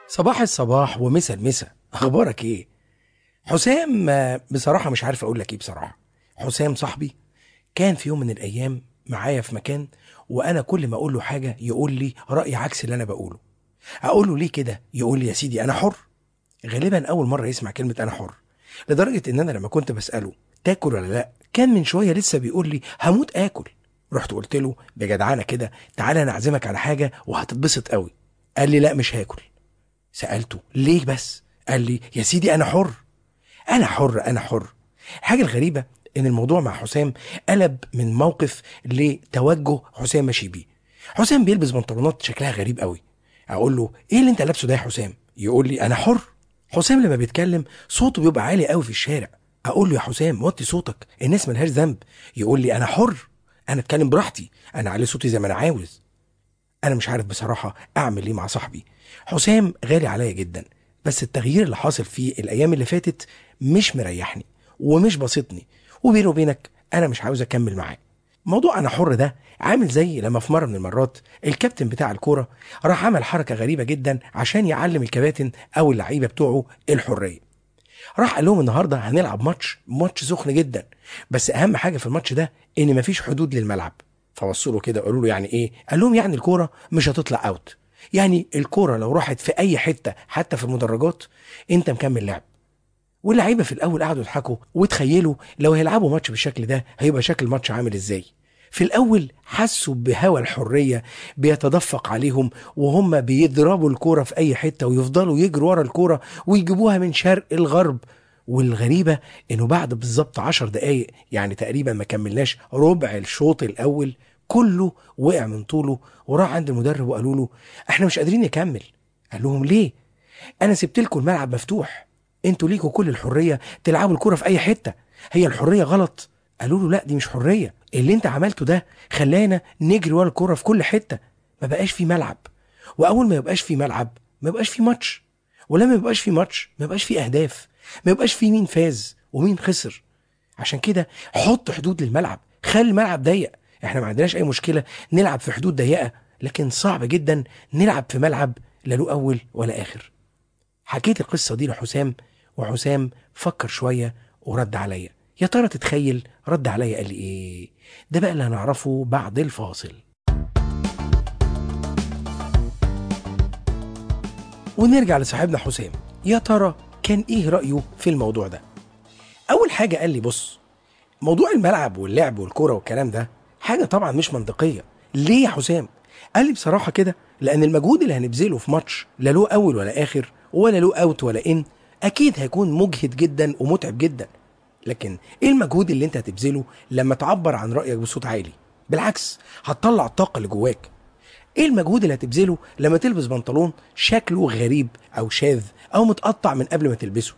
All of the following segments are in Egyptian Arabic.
صباح الصباح ومسا المسا اخبارك ايه حسام آه، بصراحه مش عارف اقول لك ايه بصراحه حسام صاحبي كان في يوم من الايام معايا في مكان وانا كل ما اقول له حاجه يقول لي راي عكس اللي انا بقوله اقول له ليه كده يقول لي يا سيدي انا حر غالبا اول مره يسمع كلمه انا حر لدرجه ان انا لما كنت بساله تاكل ولا لا كان من شويه لسه بيقول لي هموت اكل رحت قلت له بجدعانه كده تعالى انا اعزمك على حاجه وهتتبسط قوي قال لي لا مش هاكل سالته ليه بس قال لي يا سيدي انا حر انا حر انا حر الحاجه الغريبه ان الموضوع مع حسام قلب من موقف لتوجه حسام ماشي بيه حسام بيلبس بنطلونات شكلها غريب قوي اقول له ايه اللي انت لابسه ده يا حسام يقول لي انا حر حسام لما بيتكلم صوته بيبقى عالي قوي في الشارع اقول له يا حسام وطي صوتك الناس ملهاش ذنب يقول لي انا حر انا اتكلم براحتي انا علي صوتي زي ما انا عاوز انا مش عارف بصراحه اعمل ايه مع صاحبي حسام غالي عليا جدا بس التغيير اللي حاصل فيه الايام اللي فاتت مش مريحني ومش بسطني وبيني وبينك انا مش عاوز اكمل معاه موضوع انا حر ده عامل زي لما في مره من المرات الكابتن بتاع الكوره راح عمل حركه غريبه جدا عشان يعلم الكباتن او اللعيبه بتوعه الحريه راح قال لهم النهارده هنلعب ماتش ماتش سخن جدا بس اهم حاجه في الماتش ده ان مفيش حدود للملعب فبصوا له كده قالوا له يعني ايه قال لهم يعني الكوره مش هتطلع اوت يعني الكوره لو راحت في اي حته حتى في المدرجات انت مكمل لعب واللعيبه في الاول قعدوا يضحكوا وتخيلوا لو هيلعبوا ماتش بالشكل ده هيبقى شكل الماتش عامل ازاي في الاول حسوا بهوى الحريه بيتدفق عليهم وهم بيضربوا الكوره في اي حته ويفضلوا يجروا ورا الكوره ويجيبوها من شرق الغرب والغريبه انه بعد بالظبط عشر دقايق يعني تقريبا ما كملناش ربع الشوط الاول كله وقع من طوله وراح عند المدرب وقالوا له احنا مش قادرين نكمل قال لهم ليه انا سبت لكم الملعب مفتوح انتوا ليكوا كل الحريه تلعبوا الكوره في اي حته هي الحريه غلط قالوا له لا دي مش حريه اللي انت عملته ده خلانا نجري ورا الكوره في كل حته ما بقاش في ملعب واول ما يبقاش في ملعب ما يبقاش في ماتش ولما يبقاش في ماتش ما يبقاش في اهداف ما يبقاش في مين فاز ومين خسر عشان كده حط حدود للملعب خلي الملعب ضيق احنا ما عندناش اي مشكله نلعب في حدود ضيقه لكن صعب جدا نلعب في ملعب لا له اول ولا اخر حكيت القصه دي لحسام وحسام فكر شويه ورد عليا يا ترى تتخيل رد عليا قال لي ايه ده بقى اللي هنعرفه بعد الفاصل ونرجع لصاحبنا حسام يا ترى كان ايه رايه في الموضوع ده اول حاجه قال لي بص موضوع الملعب واللعب والكوره والكلام ده حاجه طبعا مش منطقيه ليه يا حسام قال لي بصراحه كده لان المجهود اللي هنبذله في ماتش لا له اول ولا اخر ولا له اوت ولا ان اكيد هيكون مجهد جدا ومتعب جدا لكن ايه المجهود اللي انت هتبذله لما تعبر عن رايك بصوت عالي بالعكس هتطلع الطاقه اللي جواك ايه المجهود اللي هتبذله لما تلبس بنطلون شكله غريب او شاذ او متقطع من قبل ما تلبسه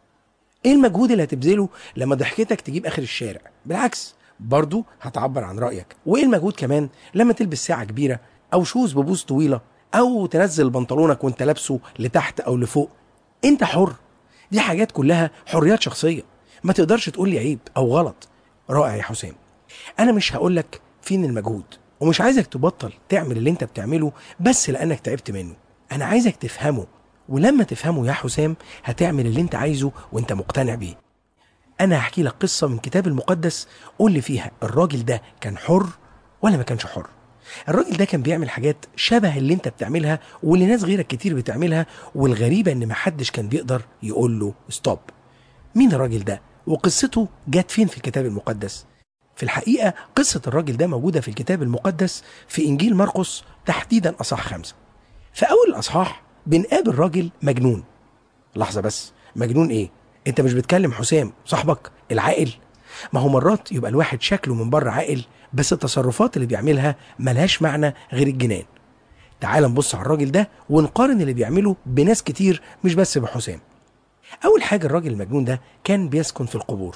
ايه المجهود اللي هتبذله لما ضحكتك تجيب اخر الشارع بالعكس برضو هتعبر عن رايك وايه المجهود كمان لما تلبس ساعه كبيره او شوز ببوز طويله او تنزل بنطلونك وانت لابسه لتحت او لفوق انت حر دي حاجات كلها حريات شخصيه ما تقدرش تقول لي عيب او غلط رائع يا حسام انا مش هقول لك فين المجهود ومش عايزك تبطل تعمل اللي انت بتعمله بس لانك تعبت منه انا عايزك تفهمه ولما تفهمه يا حسام هتعمل اللي انت عايزه وانت مقتنع بيه انا هحكي لك قصه من كتاب المقدس قول لي فيها الراجل ده كان حر ولا ما كانش حر الراجل ده كان بيعمل حاجات شبه اللي انت بتعملها واللي ناس غيرك كتير بتعملها والغريبه ان محدش كان بيقدر يقول له ستوب مين الراجل ده وقصته جت فين في الكتاب المقدس في الحقيقة قصة الراجل ده موجودة في الكتاب المقدس في إنجيل مرقس تحديدا أصح خمسة في أول الأصحاح بنقابل راجل مجنون لحظة بس مجنون إيه؟ أنت مش بتكلم حسام صاحبك العاقل ما هو مرات يبقى الواحد شكله من بره عاقل بس التصرفات اللي بيعملها ملهاش معنى غير الجنان تعال نبص على الراجل ده ونقارن اللي بيعمله بناس كتير مش بس بحسام أول حاجة الراجل المجنون ده كان بيسكن في القبور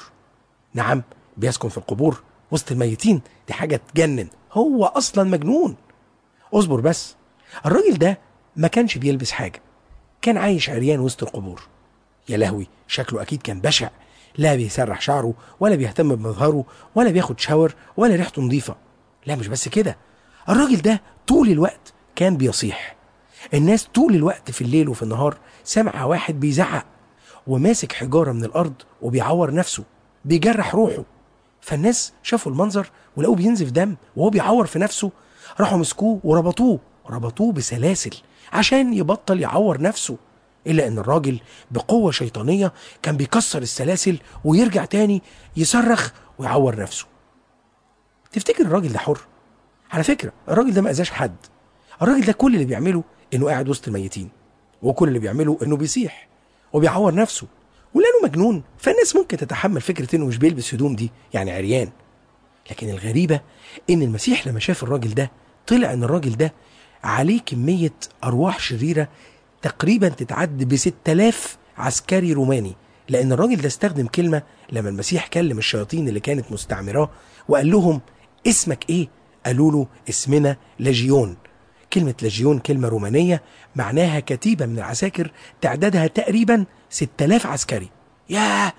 نعم بيسكن في القبور وسط الميتين دي حاجة تجنن هو أصلا مجنون اصبر بس الراجل ده ما كانش بيلبس حاجة كان عايش عريان وسط القبور يا لهوي شكله أكيد كان بشع لا بيسرح شعره ولا بيهتم بمظهره ولا بياخد شاور ولا ريحته نظيفة لا مش بس كده الراجل ده طول الوقت كان بيصيح الناس طول الوقت في الليل وفي النهار سامعة واحد بيزعق وماسك حجارة من الأرض وبيعور نفسه بيجرح روحه فالناس شافوا المنظر ولقوه بينزف دم وهو بيعور في نفسه راحوا مسكوه وربطوه ربطوه بسلاسل عشان يبطل يعور نفسه إلا إن الراجل بقوة شيطانية كان بيكسر السلاسل ويرجع تاني يصرخ ويعور نفسه تفتكر الراجل ده حر؟ على فكرة الراجل ده ما أذاش حد الراجل ده كل اللي بيعمله إنه قاعد وسط الميتين وكل اللي بيعمله إنه بيصيح وبيعور نفسه ولانه مجنون فالناس ممكن تتحمل فكره انه مش بيلبس هدوم دي يعني عريان لكن الغريبه ان المسيح لما شاف الراجل ده طلع ان الراجل ده عليه كميه ارواح شريره تقريبا تتعد ب 6000 عسكري روماني لان الراجل ده استخدم كلمه لما المسيح كلم الشياطين اللي كانت مستعمراه وقال لهم اسمك ايه قالوا له اسمنا لجيون كلمة لجيون كلمة رومانية معناها كتيبة من العساكر تعدادها تقريبا 6000 عسكري ياه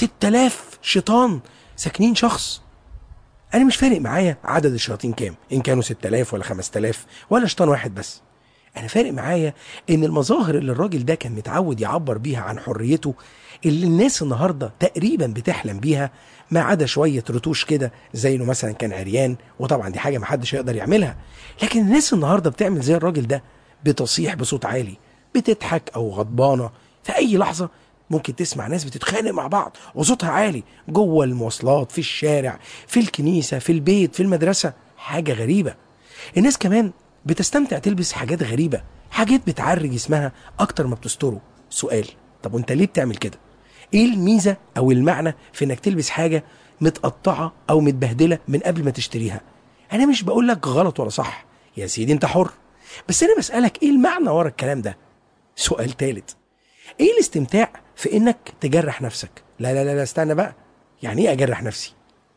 6000 شيطان ساكنين شخص أنا مش فارق معايا عدد الشياطين كام إن كانوا 6000 ولا 5000 ولا شيطان واحد بس أنا فارق معايا إن المظاهر اللي الراجل ده كان متعود يعبر بيها عن حريته اللي الناس النهارده تقريبا بتحلم بيها ما عدا شويه رتوش كده زي انه مثلا كان عريان وطبعا دي حاجه محدش يقدر يعملها لكن الناس النهارده بتعمل زي الراجل ده بتصيح بصوت عالي بتضحك او غضبانه في اي لحظه ممكن تسمع ناس بتتخانق مع بعض وصوتها عالي جوه المواصلات في الشارع في الكنيسه في البيت في المدرسه حاجه غريبه الناس كمان بتستمتع تلبس حاجات غريبه حاجات بتعري جسمها اكتر ما بتستره سؤال طب وانت ليه بتعمل كده ايه الميزه او المعنى في انك تلبس حاجه متقطعه او متبهدله من قبل ما تشتريها انا مش بقول لك غلط ولا صح يا سيدي انت حر بس انا بسالك ايه المعنى ورا الكلام ده سؤال ثالث ايه الاستمتاع في انك تجرح نفسك لا لا لا لا استنى بقى يعني ايه اجرح نفسي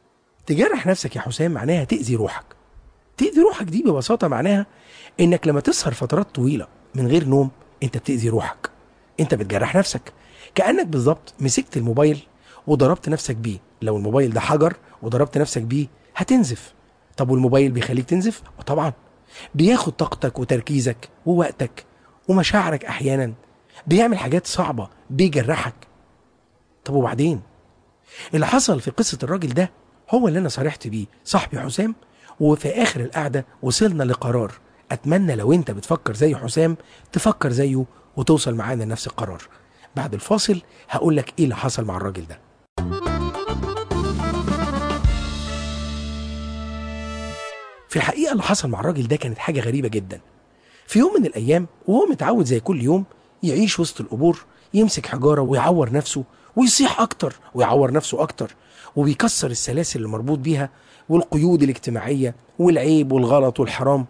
تجرح نفسك يا حسام معناها تاذي روحك تاذي روحك دي ببساطه معناها انك لما تسهر فترات طويله من غير نوم انت بتاذي روحك انت بتجرح نفسك كانك بالظبط مسكت الموبايل وضربت نفسك بيه لو الموبايل ده حجر وضربت نفسك بيه هتنزف طب والموبايل بيخليك تنزف طبعا بياخد طاقتك وتركيزك ووقتك ومشاعرك احيانا بيعمل حاجات صعبه بيجرحك طب وبعدين اللي حصل في قصه الراجل ده هو اللي انا صرحت بيه صاحبي حسام وفي اخر القعده وصلنا لقرار اتمنى لو انت بتفكر زي حسام تفكر زيه وتوصل معانا لنفس القرار بعد الفاصل هقول لك ايه اللي حصل مع الراجل ده في الحقيقه اللي حصل مع الراجل ده كانت حاجه غريبه جدا في يوم من الايام وهو متعود زي كل يوم يعيش وسط القبور يمسك حجاره ويعور نفسه ويصيح اكتر ويعور نفسه اكتر وبيكسر السلاسل اللي مربوط بيها والقيود الاجتماعيه والعيب والغلط والحرام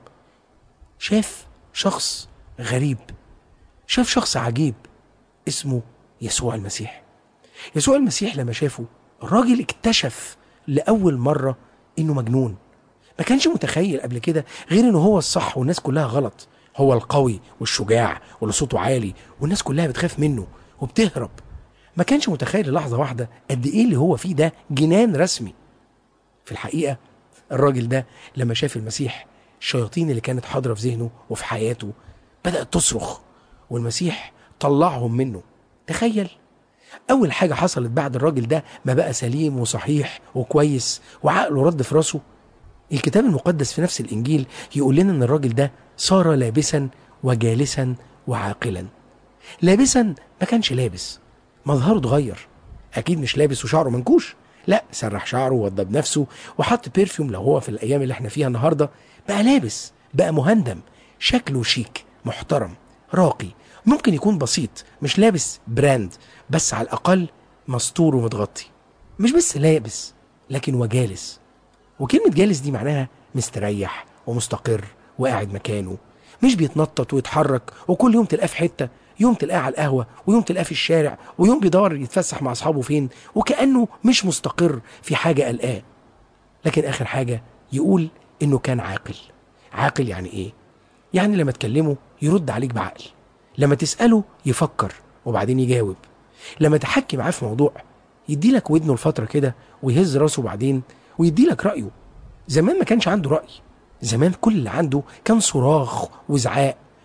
شاف شخص غريب شاف شخص عجيب اسمه يسوع المسيح يسوع المسيح لما شافه الراجل اكتشف لأول مرة إنه مجنون ما كانش متخيل قبل كده غير إنه هو الصح والناس كلها غلط هو القوي والشجاع واللي صوته عالي والناس كلها بتخاف منه وبتهرب ما كانش متخيل للحظة واحدة قد إيه اللي هو فيه ده جنان رسمي في الحقيقة الراجل ده لما شاف المسيح الشياطين اللي كانت حاضرة في ذهنه وفي حياته بدأت تصرخ والمسيح طلعهم منه تخيل أول حاجة حصلت بعد الراجل ده ما بقى سليم وصحيح وكويس وعقله رد في راسه الكتاب المقدس في نفس الإنجيل يقول لنا إن الراجل ده صار لابسا وجالسا وعاقلا لابسا ما كانش لابس مظهره اتغير أكيد مش لابس وشعره منكوش لا سرح شعره ووضب نفسه وحط بيرفيوم لو هو في الأيام اللي احنا فيها النهاردة بقى لابس بقى مهندم شكله شيك محترم راقي ممكن يكون بسيط مش لابس براند بس على الأقل مستور ومتغطي مش بس لابس لكن وجالس وكلمة جالس دي معناها مستريح ومستقر وقاعد مكانه مش بيتنطط ويتحرك وكل يوم تلقاه في حتة يوم تلقاه على القهوة ويوم تلقاه في الشارع ويوم بيدور يتفسح مع أصحابه فين وكأنه مش مستقر في حاجة قلقاه لكن آخر حاجة يقول إنه كان عاقل عاقل يعني إيه؟ يعني لما تكلمه يرد عليك بعقل لما تسأله يفكر وبعدين يجاوب لما تحكي معاه في موضوع يدي لك ودنه لفترة كده ويهز راسه بعدين ويدي لك رأيه زمان ما كانش عنده رأي زمان كل اللي عنده كان صراخ وزعاق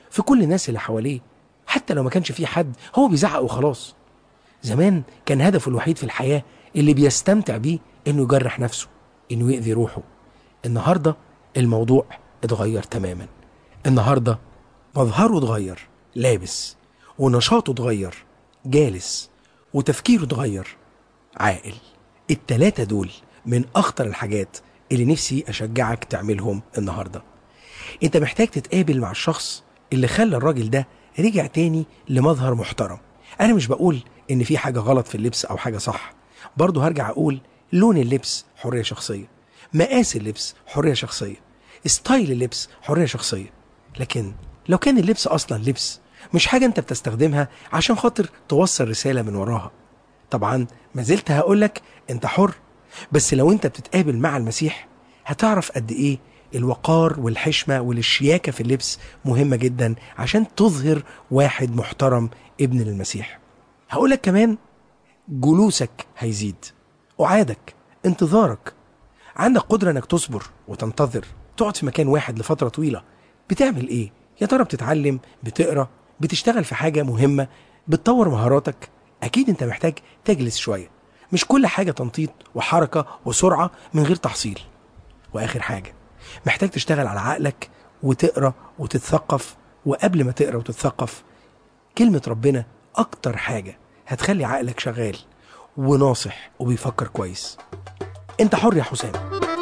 في كل الناس اللي حواليه حتى لو ما كانش فيه حد هو بيزعق وخلاص زمان كان هدفه الوحيد في الحياة اللي بيستمتع بيه إنه يجرح نفسه إنه يأذي روحه النهاردة الموضوع اتغير تماما النهاردة مظهره اتغير لابس ونشاطه اتغير جالس وتفكيره اتغير عاقل التلاتة دول من أخطر الحاجات اللي نفسي أشجعك تعملهم النهاردة أنت محتاج تتقابل مع الشخص اللي خلى الراجل ده رجع تاني لمظهر محترم أنا مش بقول إن في حاجة غلط في اللبس أو حاجة صح برضه هرجع أقول لون اللبس حرية شخصية مقاس اللبس حرية شخصية ستايل اللبس حرية شخصية لكن لو كان اللبس أصلا لبس مش حاجة أنت بتستخدمها عشان خاطر توصل رسالة من وراها طبعا ما زلت هقولك أنت حر بس لو أنت بتتقابل مع المسيح هتعرف قد إيه الوقار والحشمة والشياكة في اللبس مهمة جدا عشان تظهر واحد محترم ابن للمسيح هقولك كمان جلوسك هيزيد قعادك انتظارك عندك قدرة انك تصبر وتنتظر تقعد في مكان واحد لفترة طويلة بتعمل ايه؟ يا ترى بتتعلم بتقرا بتشتغل في حاجة مهمة بتطور مهاراتك اكيد انت محتاج تجلس شوية مش كل حاجة تنطيط وحركة وسرعة من غير تحصيل واخر حاجة محتاج تشتغل على عقلك وتقرا وتتثقف وقبل ما تقرا وتتثقف كلمة ربنا أكتر حاجة هتخلي عقلك شغال وناصح وبيفكر كويس انت حر يا حسام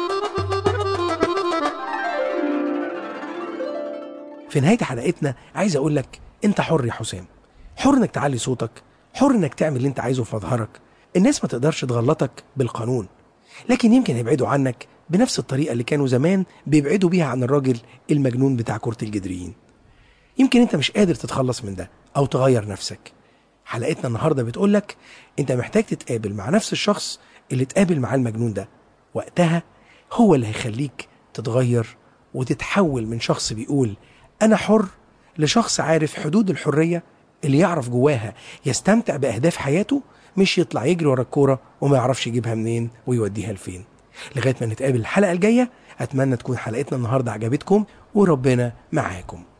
في نهاية حلقتنا عايز أقول لك أنت حر يا حسام حر إنك تعلي صوتك حر إنك تعمل اللي أنت عايزه في مظهرك الناس ما تقدرش تغلطك بالقانون لكن يمكن يبعدوا عنك بنفس الطريقة اللي كانوا زمان بيبعدوا بيها عن الراجل المجنون بتاع كرة الجدريين يمكن انت مش قادر تتخلص من ده او تغير نفسك حلقتنا النهارده بتقول لك انت محتاج تتقابل مع نفس الشخص اللي اتقابل معاه المجنون ده وقتها هو اللي هيخليك تتغير وتتحول من شخص بيقول انا حر لشخص عارف حدود الحريه اللي يعرف جواها يستمتع باهداف حياته مش يطلع يجري ورا الكوره وما يعرفش يجيبها منين ويوديها لفين لغايه ما نتقابل الحلقه الجايه اتمنى تكون حلقتنا النهارده عجبتكم وربنا معاكم